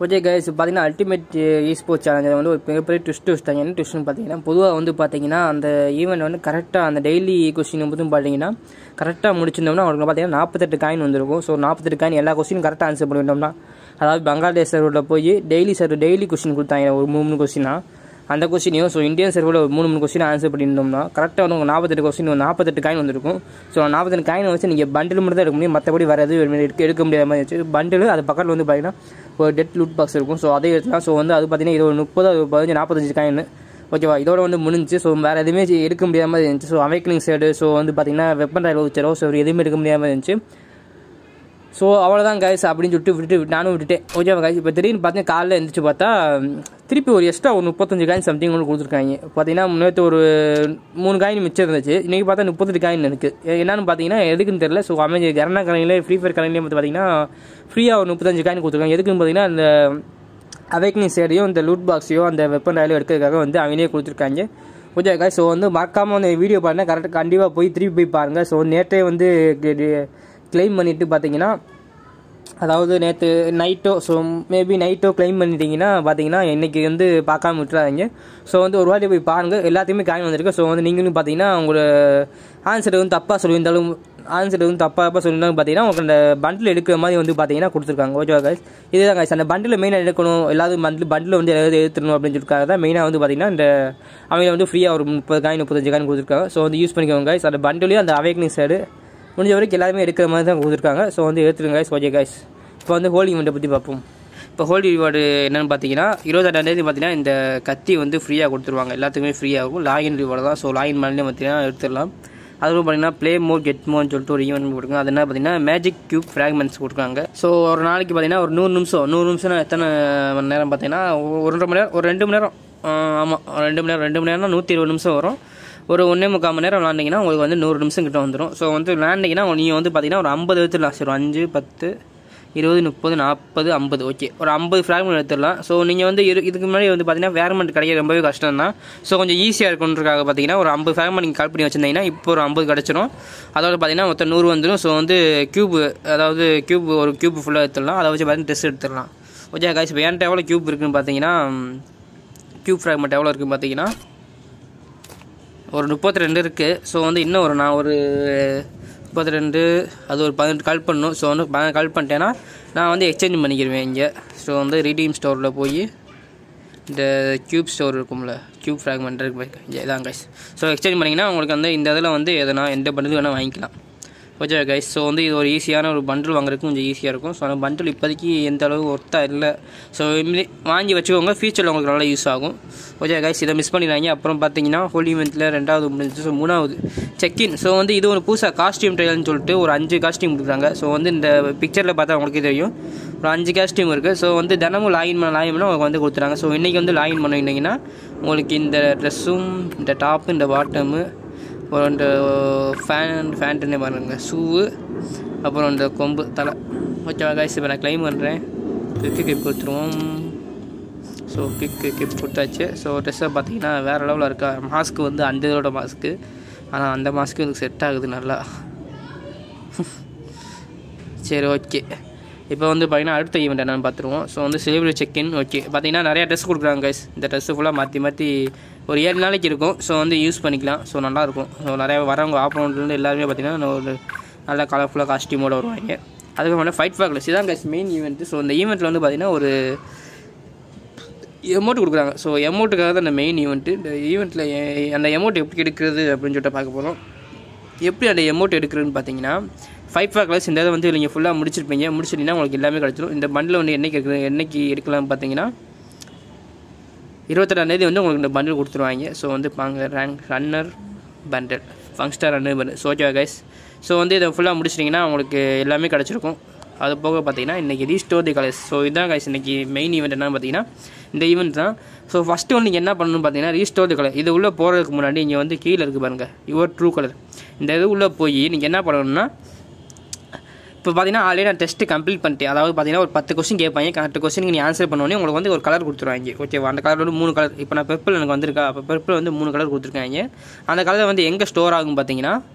okay guys பார்த்தீங்கன்னா ultimate e sports சேலஞ்சில் வந்து ஒரு மிகப்பெரிய ட்விஸ்ட் வச்சிட்டாங்க என்ன ட்விஸ்ட்னு பார்த்தீங்கன்னா பொதுவாக வந்து பார்த்தீங்கன்னா அந்த ஈவெண்ட் வந்து கரெக்டாக அந்த டெய்லி கொஸ்டின் மட்டும் பார்த்தீங்கன்னா கரெக்டாக முடிச்சிருந்தோம்னா அவங்களுக்கு பார்த்தீங்கன்னா நாற்பத்தெட்டு காயின் வந்திருக்கும் ஸோ நாற்பத்தெட்டு காயின் எல்லா கொஸ்டினும் கரெக்டாக ஆன்சர் பண்ணிட்டோம்னா அதாவது பங்களாதேஷ் சர்வரில் போய் டெய்லி சர்வர் டெய்லி கொஸ்டின் கொடுத்தாங்க ஒரு மூணு மூணு கொஸ்டினா அந்த கொஸ்டினையும் ஸோ இந்தியன் சர்வரில் ஒரு மூணு மூணு கொஸ்டின் ஆன்சர் பண்ணியிருந்தோம்னா கரெக்டாக வந்து உங்கள் நாற்பத்தெட்டு கொஸ்டின் நாற்பத்தெட்டு காயின் வந்திருக்கும் ஸோ நாற்பத்தெட்டு காயின் வச்சு நீங்கள் பண்டில் மட்டும் தான் எடுக்க முடியும் மற்றபடி வேறு எதுவும் எடுக்க எடுக்க முடியாத மாதிரி இருந்துச்சு பண்டில் அது பக்கத்தில் வந்து பார்த்தீங்கன்னா ஒரு டெட் லூட் பாக்ஸ் இருக்கும் ஸோ அதை எடுத்துலாம் ஸோ வந்து அது பார்த்தீங்கன்னா இது ஒரு முப்பது அது ஒரு பதினஞ்சு நாற்பத்தஞ்சு காயின் ஓகேவா இதோட வந்து முடிஞ்சு ஸோ வேறு எதுவுமே எடுக்க முடியாத மாதிரி இருந்துச்சு ஸோ அவைக்கலிங் சைடு ஸோ வந்து பார்த்தீங்கன்னா வெப்பன் ராயில் வச்சரோ ஸோ எதுவுமே எடுக்க முடியாத மாதிரி இருந்துச்சு ஸோ அவ்வளோதான் கைஸ் அப்படின்னு சொல்லிட்டு விட்டுட்டு நானும் விட்டுட்டேன் ஓகேவா கைஸ் இப்போ திடீர்னு பார்த்தீங்கன்னா காலைல எழுந்திரிச்சு பார்த்தா திருப்பி ஒரு எக்ஸ்ட்ரா ஒரு முப்பத்தஞ்சு காயின் சம்திங் ஒன்று கொடுத்துருக்காங்க பார்த்தீங்கன்னா நேற்று ஒரு மூணு காயின் மிச்சம் இருந்துச்சு இன்றைக்கி பார்த்தா முப்பத்தெட்டு காயின் இருக்குது என்னன்னு பார்த்தீங்கன்னா எதுக்குன்னு தெரியல ஸோ அமைஞ்ச கரணா கலையிலே ஃப்ரீ ஃபயர் கலையிலே வந்து பார்த்தீங்கன்னா ஃப்ரீயாக ஒரு முப்பத்தஞ்சு காயின் கொடுத்துருக்காங்க எதுக்குன்னு பார்த்தீங்கன்னா அந்த அவைக்னிங் சைடையும் இந்த லூட் பாக்ஸையும் அந்த வெப்பன் ராயிலும் எடுக்கிறதுக்காக வந்து அவங்களே கொடுத்துருக்காங்க ஓகே காய் ஸோ வந்து மறக்காமல் வந்து வீடியோ பாருங்கள் கரெக்டாக கண்டிப்பாக போய் திருப்பி போய் பாருங்கள் ஸோ நேற்றே வந்து கிளைம் பண்ணிவிட்டு பார்த்தீங்கன்னா அதாவது நேற்று நைட்டோ ஸோ மேபி நைட்டோ கிளைம் பண்ணிட்டீங்கன்னா பார்த்தீங்கன்னா இன்றைக்கி வந்து பார்க்காம விட்டுறாதீங்க ஸோ வந்து ஒரு வாட்டி போய் பாருங்கள் எல்லாத்தையுமே காயின் வந்திருக்கு ஸோ வந்து நீங்களும் பார்த்தீங்கன்னா உங்களோட ஆன்சர் வந்து தப்பாக சொல்லியிருந்தாலும் ஆன்சர் வந்து தப்பாக தப்பாக சொல்லியிருந்தாலும் பார்த்தீங்கன்னா உங்களுக்கு அந்த பண்டில் எடுக்கிற மாதிரி வந்து பார்த்தீங்கன்னா கொடுத்துருக்காங்க ஓகேவா கைஸ் இதுதான் கைஸ் அந்த பண்டில் மெயினாக எடுக்கணும் எல்லாரும் பண்டில் பண்டில் வந்து எதாவது எடுத்துடணும் அப்படின்னு சொல்லிருக்காங்க தான் மெயினாக வந்து பார்த்தீங்கன்னா இந்த அவங்க வந்து ஃப்ரீயாக ஒரு முப்பது காயின் முப்பத்தஞ்சு காயின் கொடுத்துருக்காங்க ஸோ வந்து யூஸ் பண்ணிக்கோங்க கைஸ் அந்த பண்டிலையும் அந்த அவேக்னிங் சைடு முடிஞ்ச வரைக்கும் எல்லாருமே எடுக்கிற மாதிரி தான் கொடுத்துருக்காங்க ஸோ வந்து எடுத்துருங்க கைஸ் ஓகே கைஸ் இப்போ வந்து ஹோலி ஈவெண்ட்டை பற்றி பார்ப்போம் இப்போ ஹோலி ரிவார்டு என்னென்னு பார்த்தீங்கன்னா இருபத்தெட்டாந்தேதி பார்த்தீங்கன்னா இந்த கத்தி வந்து ஃப்ரீயாக கொடுத்துருவாங்க எல்லாத்துக்குமே ஃப்ரீயாக இருக்கும் லாகின் ரிவார்டு தான் ஸோ லாகின் பண்ணி பார்த்தீங்கன்னா எடுத்துடலாம் அதுவும் பார்த்தீங்கன்னா ப்ளே மோட் கெட் மோன்னு சொல்லிட்டு ஒரு ஈவெண்ட் கொடுக்குறாங்க அது என்ன பார்த்தீங்கன்னா மேஜிக் கியூப் ஃப்ராக்மெண்ட்ஸ் கொடுக்குறாங்க ஸோ ஒரு நாளைக்கு பார்த்தீங்கன்னா ஒரு நூறு நிமிஷம் நூறு நிமிஷம்னா எத்தனை மணி நேரம் பார்த்தீங்கன்னா ஒரு ஒன்றரை மணி நேரம் ஒரு ரெண்டு மணி நேரம் ஆமாம் ரெண்டு மணி நேரம் ரெண்டு மணி நேரம்னா நூற்றி இருபது நிமிஷம் வரும் ஒரு ஒன்றே முக்கால் மணி நேரம் விளாண்டிங்கன்னா உங்களுக்கு வந்து நூறு நிமிஷம் கிட்ட வந்துடும் ஸோ வந்து விளாண்டிங்கன்னா நீங்கள் வந்து பார்த்தீங்கன்னா ஒரு ஐம்பது எடுத்துடலாம் சரி ஒரு அஞ்சு பத்து இருபது முப்பது நாற்பது ஐம்பது ஓகே ஒரு ஐம்பது ஃப்ராக்மெண்ட் எடுத்துடலாம் ஸோ நீங்கள் வந்து இரு இதுக்கு முன்னாடி வந்து பார்த்தீங்கன்னா வேர்மெண்ட் கிடைக்க ரொம்பவே கஷ்டம் தான் ஸோ கொஞ்சம் ஈஸியாக இருக்குன்றக்காக பார்த்தீங்கன்னா ஒரு ஐம்பது ஃப்ராக்மெண்ட் நீங்கள் கால் பண்ணி வச்சிருந்தீங்கன்னா இப்போ ஒரு ஐம்பது கிடச்சிரும் அதோட பார்த்தீங்கன்னா மொத்தம் நூறு வந்துடும் ஸோ வந்து க்யூப் அதாவது க்யூப் ஒரு க்யூப் ஃபுல்லாக எடுத்துடலாம் அதை வச்சு பார்த்தீங்கன்னா டெஸ்ட் எடுத்துடலாம் ஓகே காய்ச்சி இப்போ என்கிட்ட எவ்வளோ க்யூப் இருக்குன்னு பார்த்தீங்கன்னா க்யூப் ஃப்ராக்மெண்ட் எவ்வளோ இருக்குன்னு பார்த்தீங்கன்னா ஒரு முப்பத்தி ரெண்டு இருக்குது ஸோ வந்து இன்னும் ஒரு நான் ஒரு முப்பத்தி ரெண்டு அது ஒரு பதினெட்டு கால் பண்ணணும் ஸோ வந்து பதினெட்டு கால் பண்ணிட்டேன்னா நான் வந்து எக்ஸ்சேஞ்ச் பண்ணிக்கிடுவேன் இங்கே ஸோ வந்து ரீடீம் ஸ்டோரில் போய் இந்த க்யூப் ஸ்டோர் இருக்கும்ல க்யூப் ஃப்ராக்மெண்ட் இருக்கு இதான் கைஸ் ஸோ எக்ஸ்சேஞ்ச் பண்ணிங்கன்னா உங்களுக்கு வந்து இந்த இதில் வந்து எதனா எந்த பண்டில் வேணால் வாங்கிக்கலாம் ஓகே கைஸ் ஸோ வந்து இது ஒரு ஈஸியான ஒரு பண்டில் வாங்குறதுக்கு கொஞ்சம் ஈஸியாக இருக்கும் ஸோ அந்த பண்டில் இப்போதைக்கு எந்த அளவு ஒர்த்தாக இல்லை ஸோ வாங்கி வச்சுக்கோங்க ஃபியூச்சரில் உங்களுக்கு நல்லா யூஸ் ஆகும் ஓகே கைஸ் இதை மிஸ் பண்ணிடுறாங்க அப்புறம் பார்த்தீங்கன்னா ஹோலி மந்த்தில் ரெண்டாவது முடிஞ்சு ஸோ மூணாவது செக்இன் ஸோ வந்து இது ஒரு புதுசாக காஸ்டியூம் ட்ரையல்னு சொல்லிட்டு ஒரு அஞ்சு காஸ்டியூம் கொடுக்குறாங்க ஸோ வந்து இந்த பிக்சரில் பார்த்தா உங்களுக்கு தெரியும் ஒரு அஞ்சு காஸ்டியூம் இருக்குது ஸோ வந்து தினமும் லாகின் பண்ண லாகின் பண்ண உங்களுக்கு வந்து கொடுத்துறாங்க ஸோ இன்றைக்கி வந்து லாகின் பண்ணிங்கன்னா உங்களுக்கு இந்த ட்ரெஸ்ஸும் இந்த டாப்பு இந்த பாட்டமு அப்புறம் இந்த ஃபேன் ஃபேண்ட்டுன்னே பாருங்க ஷூவு அப்புறம் இந்த கொம்பு தலை ஓகேவா காய்ஸ் இப்போ நான் கிளைம் பண்ணுறேன் கிக்கு கிப் கொடுத்துருவோம் ஸோ கிக்கு கிப் கொடுத்தாச்சு ஸோ ட்ரெஸ்ஸை பார்த்தீங்கன்னா வேறு லெவலில் இருக்கா மாஸ்க்கு வந்து அந்த இதோட மாஸ்க்கு ஆனால் அந்த மாஸ்க்கு எனக்கு செட் ஆகுது நல்லா சரி ஓகே இப்போ வந்து பார்த்தீங்கன்னா அடுத்த ஈவெண்ட் என்னென்னு பார்த்துருவோம் ஸோ வந்து சிலிவரி செக்இன் ஓகே பார்த்தீங்கன்னா நிறையா ட்ரெஸ் கொடுக்குறாங்க கைஸ் இந்த ட்ரெஸ்ஸு ஃபுல்லாக மாற்றி மாற்றி ஒரு ஏழு நாளைக்கு இருக்கும் ஸோ வந்து யூஸ் பண்ணிக்கலாம் ஸோ நல்லாயிருக்கும் ஸோ நிறையா வரவங்க ஆப்போனண்ட்லேருந்து எல்லாருமே பார்த்தீங்கன்னா ஒரு நல்ல கலர்ஃபுல்லாக காஸ்டியூமோடு வருவாங்க அதுக்கப்புறம் ஃபைட் ஃபேக்லஸ் இதான் கைஸ் மெயின் ஈவெண்ட்டு ஸோ இந்த ஈவெண்ட்டில் வந்து பார்த்தீங்கன்னா ஒரு எமௌண்ட் கொடுக்குறாங்க ஸோ எமௌண்ட்டுக்காக தான் அந்த மெயின் ஈவெண்ட்டு இந்த ஈவெண்ட்டில் அந்த எமௌண்ட் எப்படி எடுக்கிறது அப்படின்னு சொல்லிட்டு பார்க்க போகிறோம் எப்படி அந்த எமௌண்ட் எடுக்கிறதுன்னு பார்த்தீங்கன்னா ஃபைவ் ஃபைவ் கலர்ஸ் இந்த இதை வந்து நீங்கள் ஃபுல்லாக முடிச்சிருப்பீங்க முடிச்சிட்டிங்கன்னா உங்களுக்கு எல்லாமே கிடச்சிரும் இந்த பண்டில் வந்து என்னைக்கு எடுக்கிறது என்னைக்கு எடுக்கலாம்னு பார்த்தீங்கன்னா இருபத்தெட்டாந்தேதி வந்து உங்களுக்கு இந்த பண்டில் கொடுத்துருவாங்க ஸோ வந்து பாங்க ரேங்க் ரன்னர் பண்டல் ஃபங்ஸ்டார் runner bundle so okay guys so வந்து இதை ஃபுல்லாக முடிச்சிட்டிங்கன்னா உங்களுக்கு எல்லாமே கிடச்சிருக்கும் அது போக பார்த்தீங்கன்னா இன்றைக்கி ரீஸ்டோர் தி கலர்ஸ் ஸோ இதுதான் கைஸ் இன்றைக்கி மெயின் ஈவெண்ட் என்னன்னு பார்த்தீங்கன்னா இந்த ஈவெண்ட் தான் ஸோ ஃபஸ்ட்டு வந்து நீங்கள் என்ன பண்ணணும்னு பார்த்தீங்கன்னா ரீஸ்டோர் தி கலர் இது உள்ளே போகிறதுக்கு முன்னாடி இங்கே வந்து கீழே இருக்குது பாருங்கள் யுவர் ட்ரூ கலர் இந்த இது உள்ளே போய் நீங்கள் என்ன பண்ணணும்னா இப்போ பார்த்தீங்கன்னா ஆல்ரெடி நான் டெஸ்ட்டு கம்ப்ளீட் பண்ணிட்டேன் அதாவது பார்த்தீங்கன்னா ஒரு பத்து கொஸ்டின் கேட்பாங்க கரெக்ட் கொஸ்டின் நீ ஆன்சர் பண்ணோன்னே உங்களுக்கு வந்து ஒரு கலர் கொடுத்துருவாங்க ஓகேவா அந்த கலர் வந்து மூணு கலர் இப்போ நான் பெர்பிள் எனக்கு வந்திருக்கா அப்போ பெர்பிள் வந்து மூணு கலர் கொடுத்துருக்காங்க அந்த கலர் வந்து எங்கே ஸ்டோர் ஆகும் பார்த்தீங்கன்னா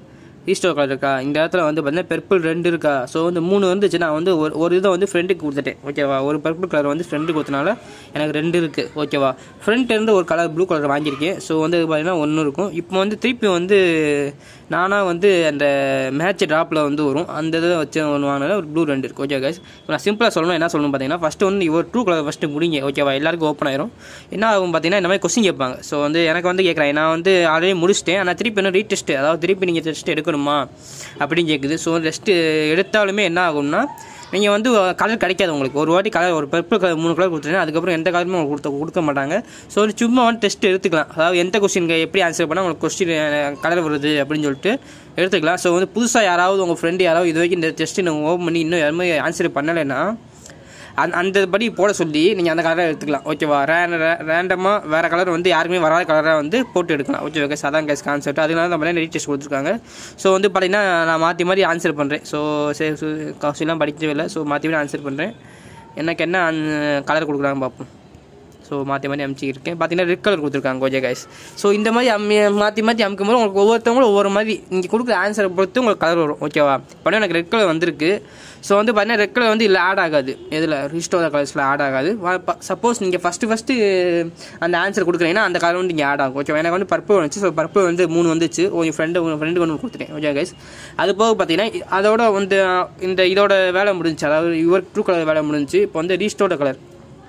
ஈஸ்டோ கலர் இருக்கா இந்த இடத்துல வந்து பார்த்தீங்கன்னா பெர்பிள் ரெண்டு இருக்கா ஸோ வந்து மூணு வந்துச்சு நான் வந்து ஒரு ஒரு இதை வந்து ஃப்ரெண்டுக்கு கொடுத்துட்டேன் ஓகேவா ஒரு பர்பிள் கலர் வந்து ஃப்ரெண்டுக்கு கொடுத்தனால எனக்கு ரெண்டு இருக்குது ஓகேவா ஃப்ரண்ட் இருந்து ஒரு கலர் ப்ளூ கலர் வாங்கியிருக்கேன் ஸோ வந்து பார்த்தீங்கன்னா ஒன்று இருக்கும் இப்போ வந்து திருப்பி வந்து நானாக வந்து அந்த மேட்ச் ட்ராப்பில் வந்து வரும் அந்த இதை வச்சு ஒன்று வாங்கினால ஒரு ப்ளூ ரெண்டு இருக்குது ஓகே கைஸ் இப்போ நான் சிம்பிளாக சொல்லணும் என்ன சொல்லணும் பார்த்தீங்கன்னா ஃபஸ்ட்டு வந்து இவர் ட்ரூ கலர் ஃபஸ்ட்டு முடிங்க ஓகேவா எல்லாருக்கும் ஓப்பன் ஆயிரும் என்ன ஆகும் பார்த்தீங்கன்னா இந்த மாதிரி கொஸ்டின் கேட்பாங்க ஸோ வந்து எனக்கு வந்து கேட்குறேன் நான் வந்து ஆல்ரெடி முடிச்சிட்டேன் ஆனால் திருப்பி இன்னும் ரீடெஸ்ட் அதாவது திருப்பி நீங்கள் டெஸ்ட் எடுக்கணுமா அப்படின்னு கேட்குது ஸோ டெஸ்ட்டு எடுத்தாலுமே என்ன ஆகும்னா நீங்கள் வந்து கலர் கிடைக்காது உங்களுக்கு ஒரு வாட்டி கலர் ஒரு பர்பிள் கலர் மூணு கலர் கொடுத்துருங்க அதுக்கப்புறம் எந்த கலருமே உங்களுக்கு கொடுத்த கொடுக்க மாட்டாங்க ஸோ வந்து சும்மா வந்து டெஸ்ட் எடுத்துக்கலாம் அதாவது எந்த கொஸ்டினுக்கு எப்படி ஆன்சர் பண்ணால் உங்களுக்கு கொஸ்டின் கலர் வருது அப்படின்னு சொல்லிட்டு எடுத்துக்கலாம் ஸோ வந்து புதுசாக யாராவது உங்கள் ஃப்ரெண்டு யாராவது இது வரைக்கும் இந்த டெஸ்ட்டு நீங்கள் ஓப்பன் பண்ணி இன்னும் யாருமே ஆன்சர் பண்ணலைன்னா அந்த அந்த படி போட சொல்லி நீங்கள் அந்த கலரை எடுத்துக்கலாம் ஓகேவா ரே ரேண்டமாக வேறு கலர் வந்து யாருக்குமே வராத கலராக வந்து போட்டு எடுக்கலாம் ஓகே ஓகே சதான் கேஸ் கான்செப்ட் அதனால நம்ம நிறைய டெஸ்ட் கொடுத்துருக்காங்க ஸோ வந்து பார்த்தீங்கன்னா நான் மாற்றி மாற்றி ஆன்சர் பண்ணுறேன் ஸோ சரி காசுலாம் படிக்கவே இல்லை ஸோ மாற்றி மாற்றி ஆன்சர் பண்ணுறேன் எனக்கு என்ன கலர் கொடுக்குறாங்க பார்ப்போம் ஸோ மாற்றி மாற்றி அமுச்சிருக்கேன் பார்த்தீங்கன்னா ரெட் கலர் கொடுத்துருக்காங்க கோஜே கைஸ் ஸோ இந்த மாதிரி அம்மி மாற்றி மாற்றி அமுக்கும் போது உங்களுக்கு ஒவ்வொருத்தவங்களும் ஒவ்வொரு மாதிரி இங்கே கொடுக்குற ஆன்சரை பொறுத்து உங்களுக்கு கலர் வரும் ஓகேவா இப்போ எனக்கு ரெட் கலர் வந்திருக்கு ஸோ வந்து பார்த்தீங்கன்னா ரெட் கலர் வந்து இல்லை ஆட் ஆகாது எதில் ரிஸ்டோர கலர்ஸில் ஆட் ஆகாது சப்போஸ் நீங்கள் ஃபஸ்ட்டு ஃபஸ்ட்டு அந்த ஆன்சர் கொடுக்குறீங்கன்னா அந்த கலர் வந்து இங்கே ஆட் ஆகும் ஓகேவா எனக்கு வந்து பர்பிள் வந்துச்சு ஸோ பர்பிள் வந்து மூணு வந்துச்சு உங்கள் ஃப்ரெண்டு உங்கள் ஃப்ரெண்டு ஒன்று கொடுத்துட்டேன் ஓகே கைஸ் அது போக பார்த்தீங்கன்னா அதோட வந்து இந்த இதோட வேலை முடிஞ்சுச்சு அதாவது யுவர் ட்ரூ கலர் வேலை முடிஞ்சுச்சு இப்போ வந்து ரீஸ்டோட கலர்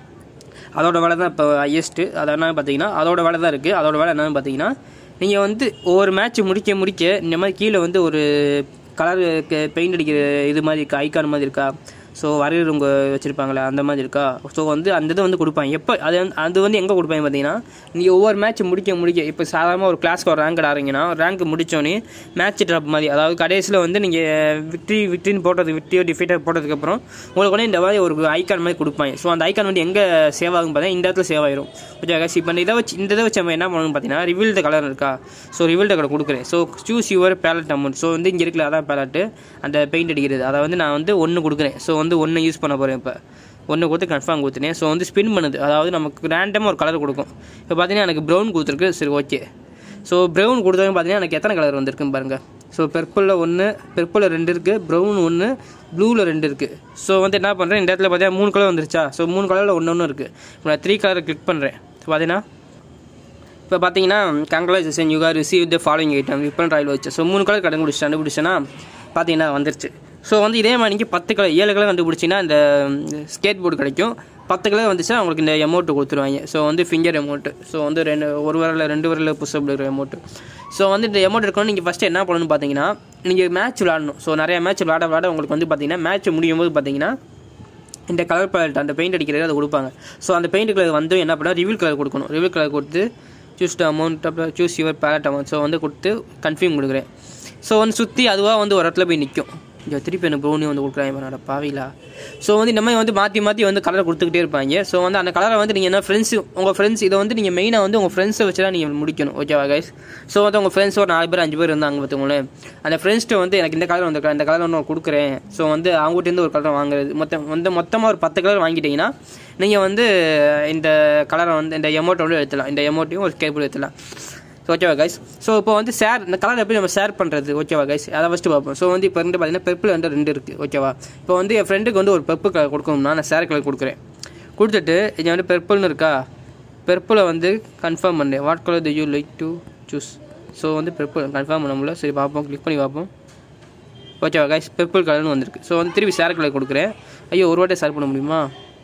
அதோட வேலை தான் இப்போ ஹையஸ்ட்டு அது என்ன பார்த்தீங்கன்னா அதோட வேலை தான் இருக்குது அதோட வேலை என்னன்னு பார்த்தீங்கன்னா நீங்கள் வந்து ஒவ்வொரு மேட்ச் முடிக்க முடிக்க இந்த மாதிரி கீழே வந்து ஒரு கலர் பெயிண்ட் அடிக்கிற இது மாதிரி இருக்கா ஐக்கான் மாதிரி இருக்கா ஸோ வரைகிறவங்க வச்சுருப்பாங்களே அந்த மாதிரி இருக்கா ஸோ வந்து அந்த இதை வந்து கொடுப்பாங்க எப்போ அது வந்து அது வந்து எங்கே கொடுப்பாங்க பார்த்தீங்கன்னா நீங்கள் ஒவ்வொரு மேட்ச் முடிக்க முடிக்க இப்போ சாதாரணமாக ஒரு கிளாஸ்க்கு ஒரு ரேங்க் ஆடுறீங்கன்னா ரேங்க் முடித்தோன்னே மேட்ச் ட்ராப் மாதிரி அதாவது கடைசியில் வந்து நீங்கள் விக்ட்ரி விக்ட்ரின்னு போட்டது விக்ட்ரியோ டிஃபீட்டர் போட்டதுக்கப்புறம் உங்களுக்கு வந்து இந்த மாதிரி ஒரு ஐக்கான் மாதிரி கொடுப்பாங்க ஸோ அந்த ஐக்கான் வந்து எங்கே சேவ் ஆகும் பார்த்தீங்கன்னா இந்த இடத்துல சேவ் ஆயிரும் ஓகே guys, இப்போ இந்த இதை வச்சு இந்த இதை வச்சு நம்ம என்ன பண்ணணும் பார்த்தீங்கன்னா ரிவீல் த கலர் இருக்கா ஸோ ரிவீல் த கலர் கொடுக்குறேன் so choose your palette amount so வந்து இங்கே இருக்கல அதான் பேலட்டு அந்த பெயிண்ட் அடிக்கிறது அதை வந்து நான் வந்து ஒன்று கொடுக்குறேன் ஸோ வந்து ஒன்று யூஸ் பண்ண போகிறேன் இப்போ ஒன்று கொடுத்து கன்ஃபார்ம் கொடுத்துனேன் ஸோ வந்து ஸ்பின் பண்ணுது அதாவது நமக்கு ரேண்டமாக ஒரு கலர் கொடுக்கும் இப்போ பார்த்தீங்கன்னா எனக்கு ப்ரௌன் கொடுத்துருக்கு சரி ஓகே ஸோ ப்ரௌன் கொடுத்தவங்க பார்த்தீங்கன்னா எனக்கு எத்தனை கலர் வந்திருக்குன்னு பாருங்கள் ஸோ பெர்பிளில் ஒன்று பெர்பிளில் ரெண்டு இருக்குது ப்ரௌன் ஒன்று ப்ளூவில் ரெண்டு இருக்குது ஸோ வந்து என்ன பண்ணுறேன் இந்த இடத்துல பார்த்தீங்கன்னா மூணு கலர் வந்துருச்சா ஸோ மூணு கலரில் ஒன்று ஒன்று இருக்குது இப்போ நான் த்ரீ கலரை கிளிக் பண்ணுறேன் பார்த்தீங்கன்னா இப்போ பார்த்தீங்கன்னா congratulation you are receive the following item இப்போ ராயல் வச்சு ஸோ மூணு கலர் கண்டுபிடிச்சி கண்டுபிடிச்சேன்னா பார்த்தீங்கன்னா வந்துருச்சு ஸோ வந்து இதே மாதிரி நீங்கள் பத்து கலர் ஏழு கலர் கண்டுபிடிச்சிங்கன்னா இந்த ஸ்கேட் போர்டு கிடைக்கும் பத்து கலர் வந்துச்சுன்னா உங்களுக்கு இந்த அமௌண்ட்டு கொடுத்துருவாங்க ஸோ வந்து ஃபிங்கர் அமௌண்ட்டு ஸோ வந்து ரெண்டு ஒரு வரல ரெண்டு வரல புஷ்அப் இருக்கிற அமௌண்ட்டு ஸோ வந்து இந்த அமௌண்ட் இருக்கணும் நீங்கள் ஃபஸ்ட்டு என்ன பண்ணணும்னு பார்த்தீங்கன்னா நீங்கள் மேட்ச் விளாடணும் ஸோ நிறைய மேட்ச் விளாட விளாட உங்களுக்கு வந்து பார்த்தீங்கன்னா மேட்ச் முடியும் போது பார்த்தீங்கன்னா இந்த கலர் பேலட் அந்த பெயிண்ட் அடிக்கிறது அதை கொடுப்பாங்க ஸோ அந்த பெயிண்ட் கலர் வந்து என்ன பண்ணால் ரிவீல் கலர் கொடுக்கணும் ரிவீல் கலர் கொடுத்து சூஸ் த அமௌண்ட் அப்புறம் choose your palette amount so வந்து கொடுத்து கன்ஃபியூம் கொடுக்குறேன் ஸோ வந்து சுற்றி அதுவாக வந்து ஒரு இடத்துல போய் நிற்கும் இங்கே திருப்பி எனக்கு ப்ரௌனி வந்து கொடுக்குறாங்க என்னோட பாவிலா ஸோ வந்து இந்த மாதிரி வந்து மாற்றி மாற்றி வந்து கலரை கொடுத்துக்கிட்டே இருப்பாங்க ஸோ வந்து அந்த கலரை வந்து நீங்கள் என்ன ஃப்ரெண்ட்ஸ் உங்கள் ஃப்ரெண்ட்ஸ் இதை வந்து நீங்கள் மெயினாக வந்து உங்கள் ஃப்ரெண்ட்ஸை வச்சு தான் நீங்கள் முடிக்கணும் ஓகேவா கைஸ் ஸோ வந்து உங்கள் ஃப்ரெண்ட்ஸ் ஒரு நாலு பேர் அஞ்சு பேர் இருந்தாங்க பார்த்துக்கோங்களேன் அந்த ஃப்ரெண்ட்ஸ்ட்டு வந்து எனக்கு இந்த கலர் வந்து இந்த கலர் ஒன்று கொடுக்குறேன் ஸோ வந்து அவங்ககிட்ட ஒரு கலர் வாங்குறது மொத்தம் வந்து மொத்தமாக ஒரு பத்து கலர் வாங்கிட்டீங்கன்னா நீங்கள் வந்து இந்த கலரை வந்து இந்த எமௌண்ட்டை வந்து எடுத்துலாம் இந்த எமௌண்ட்டையும் ஒரு கேபிள் எடுத்துலாம் ஓகேவா கைஸ் ஸோ இப்போ வந்து ஷேர் இந்த கலர் எப்படி நம்ம ஷேர் பண்ணுறது ஓகேவா கைஸ் அதை ஃபஸ்ட்டு பார்ப்போம் ஸோ வந்து இப்போ வந்து பார்த்தீங்கன்னா பெர்பிள் வந்து ரெண்டு இருக்குது ஓகேவா இப்போ வந்து என் ஃப்ரெண்டுக்கு வந்து ஒரு பெர்பிள் கலர் கொடுக்கணும்னா நான் ஷேர் கலர் கொடுக்குறேன் கொடுத்துட்டு இது வந்து பெர்பிள்னு இருக்கா பெர்பிளை வந்து கன்ஃபார்ம் பண்ணேன் what colour do you like to choose so வந்து பெர்பிள் கன்ஃபார்ம் பண்ண முடியல சரி பார்ப்போம் கிளிக் பண்ணி பார்ப்போம் ஓகேவா கைஸ் பெர்பிள் கலர்னு வந்திருக்கு ஸோ வந்து திருப்பி ஷேர் கலர் கொடுக்குறேன் ஐயோ ஒரு வாட்டி ஷேர் பண்ண முடியுமா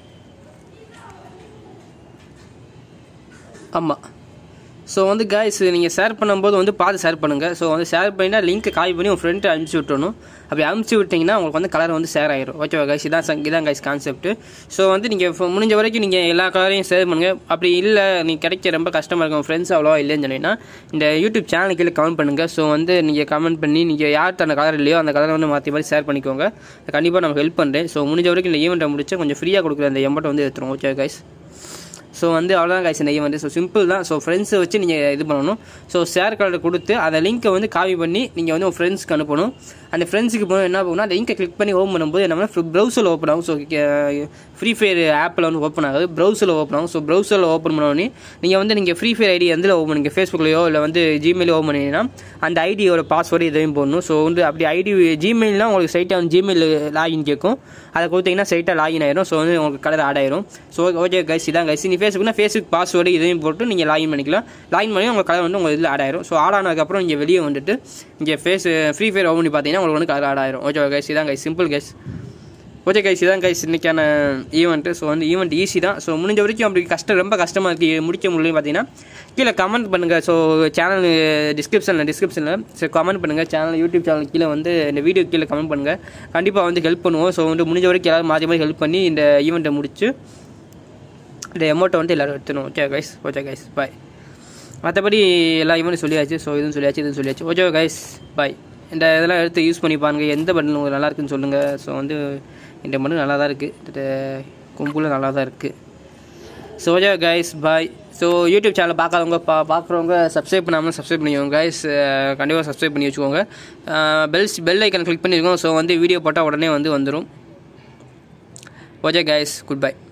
ஆமாம் ஸோ வந்து கைஸ் நீங்கள் ஷேர் பண்ணும்போது வந்து பார்த்து ஷேர் பண்ணுங்கள் ஸோ வந்து ஷேர் பண்ணினா லிங்க் காப்பி பண்ணி உங்கள் ஃப்ரெண்ட்டு அனுப்பிச்சி விட்டணும் அப்படி அனுப்பிச்சி விட்டிங்கன்னா உங்களுக்கு வந்து கலர் வந்து ஷேர் ஆயிரும் ஓகேவா கைஸ் இதான் சங் இதான் கைஸ் கான்செப்ட் ஸோ வந்து நீங்கள் முடிஞ்ச வரைக்கும் நீங்கள் எல்லா கலரையும் ஷேர் பண்ணுங்கள் அப்படி இல்லை நீங்கள் கிடைக்க ரொம்ப கஷ்டமாக இருக்கும் ஃப்ரெண்ட்ஸ் அவ்வளோவா இல்லைன்னு சொன்னீங்கன்னா இந்த யூடியூப் சேனல் கீழே கமெண்ட் பண்ணுங்கள் ஸோ வந்து நீங்கள் கமெண்ட் பண்ணி நீங்கள் யார்கிட்ட அந்த கலர் இல்லையோ அந்த கலரை வந்து மாற்றி மாதிரி ஷேர் பண்ணிக்கோங்க கண்டிப்பாக நம்ம ஹெல்ப் பண்ணுறேன் ஸோ முடிஞ்ச வரைக்கும் இந்த ஈவெண்ட்டை முடிச்சு கொஞ்சம் ஃப்ரீயாக கொடுக்குற அந்த எம்பட்டை வந்து எடுத்துரும் ஓகே கைஸ் ஸோ வந்து அவ்வளோதான் கைஸ் இந்த ஈவெண்ட் ஸோ சிம்பிள் தான் ஸோ ஃப்ரெண்ட்ஸை வச்சு நீங்கள் இது பண்ணணும் ஸோ ஷேர் கார்டை கொடுத்து அந்த லிங்க்கை வந்து காப்பி பண்ணி நீங்கள் வந்து உங்கள் ஃப்ரெண்ட்ஸ்க்கு அனுப்பணும் அந்த ஃப்ரெண்ட்ஸுக்கு போய் என்ன பண்ணணும் அந்த லிங்கை கிளிக் பண்ணி ஓப்பன் பண்ணும்போது என்ன ப்ரௌசரில் ஓப்பன் ஆகும் ஸோ ஃப்ரீ ஃபயர் ஆப்பில் வந்து ஓப்பன் ஆகுது ப்ரௌசரில் ஓப்பன் ஆகும் ஸோ ப்ரௌசரில் ஓப்பன் பண்ணோடனே நீங்கள் வந்து நீங்கள் ஃப்ரீ ஃபயர் ஐடி எந்தில் ஓப்பன் பண்ணுங்க ஃபேஸ்புக்லையோ இல்லை வந்து ஜிமெயிலோ ஓப்பன் பண்ணிங்கன்னா அந்த ஐடியோட பாஸ்வேர்டு இதையும் போடணும் ஸோ வந்து அப்படி ஐடி ஜிமெயில்னால் உங்களுக்கு சைட்டாக வந்து ஜிமெயில் லாகின் கேட்கும் அதை கொடுத்தீங்கன்னா சைட்டாக லாகின் ஆயிரும் ஸோ வந்து உங்களுக்கு கலர் ஆட் ஆயிரும் ஸோ ஓகே கைஸ் இதான் கைஸ் நீ ஃபேஸ்புக்னா ஃபேஸ்புக் பாஸ்வேர்டு இதையும் போட்டு நீங்கள் லாகின் பண்ணிக்கலாம் லாகின் பண்ணி உங்கள் கலர் வந்து உங்கள் இதில் ஆட் ஆயிரும் ஸோ ஆட் ஆனதுக்கப்புறம் இங்கே வெளியே வந்துட்டு இங்கே ஃபேஸ் ஃப்ரீ ஃபயர் ஓப்பன் பண்ணி பார்த்தீங்கன்னா உங்களுக்கு வந்து கலர் ஆட் ஆயிரும் ஓகே கைஸ் இதான் guys simple guys okay guys இதான் கைஸ் இன்றைக்கான ஈவெண்ட்டு ஸோ வந்து ஈவெண்ட் ஈஸி தான் ஸோ முடிஞ்ச வரைக்கும் அப்படி கஷ்டம் ரொம்ப கஷ்டமாக இருக்குது முடிக்க முடியலன்னு பார்த்தீங்கன்னா கீழே கமெண்ட் பண்ணுங்கள் ஸோ சேனல் டிஸ்கிரிப்ஷனில் டிஸ்கிரிப்ஷனில் ஸோ கமெண்ட் பண்ணுங்கள் சேனல் யூடியூப் சேனல் கீழே வந்து இந்த வீடியோ கீழே கமெண்ட் பண்ணுங்கள் கண்டிப்பாக வந்து ஹெல்ப் பண்ணுவோம் ஸோ வந்து முடிஞ்ச வரைக்கும் எல்லாரும் மாற்றி மாதிரி ஹெல்ப் பண்ணி இந்த ஈவெண்ட்டை முடிச்சு இந்த அமௌண்ட்டை வந்து எல்லோரும் எடுத்துணும் okay guys okay guys bye மற்றபடி எல்லா ஈவெண்ட்டும் சொல்லியாச்சு ஸோ இதுவும் சொல்லியாச்சு இதுவும் சொல்லியாச்சு ஓகே கைஸ் பாய் இந்த இதெல்லாம் எடுத்து யூஸ் பண்ணி பாருங்கள் எந்த பட்டன் உங்களுக்கு நல்லா இருக்குன்னு சொல்லுங்கள் ஸோ வந்து இந்த மட்டும் நல்லா தான் இருக்குது இந்த கும்பலும் நல்லா தான் இருக்குது so okay guys bye so YouTube channel பார்க்காதவங்க பா பார்க்குறவங்க சப்ஸ்கிரைப் பண்ணாமல் சப்ஸ்கிரைப் பண்ணிக்கோங்க கைஸ் கண்டிப்பாக சப்ஸ்கிரைப் பண்ணி வச்சுக்கோங்க பெல்ஸ் பெல் ஐக்கன் கிளிக் பண்ணியிருக்கோம் ஸோ வந்து வீடியோ போட்டால் உடனே வந்து வந்துடும் ஓகே கைஸ் குட் பை